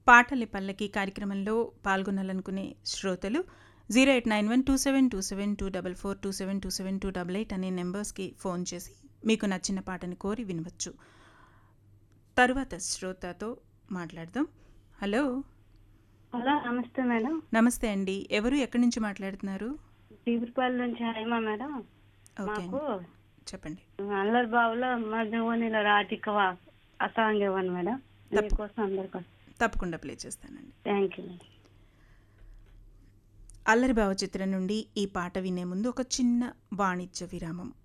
పాటలి పల్లకి కార్యక్రమంలో పాల్గొనాలనుకునే శ్రోతలు zero eight nine one two seven two seven two double four two seven two seven two double eight అనే నెంబర్స్కి ఫోన్ చేసి మీకు నచ్చిన పాటని కోరి వినవచ్చు తరువాత శ్రోతతో మాట్లాడదాం హలో హలో నమస్తే మేడం నమస్తే అండి ఎవరు ఎక్కడి నుంచి మాట్లాడుతున్నారు చీపురుపల్లి నుంచి హైమా మేడం ఓకే మాకు అండి చెప్పండి అల్లరి బాబులో మధ్యవనిలో రాధిక ఆ సాంగ్ ఇవ్వండి మేడం మీకోసం అందరికోసం తప్పకుండా ప్లే చేస్తానండి థ్యాంక్ యూ మేడం అల్లరి భావ చిత్రం నుండి ఈ పాట వినే ముందు ఒక చిన్న వాణిజ్య విరామం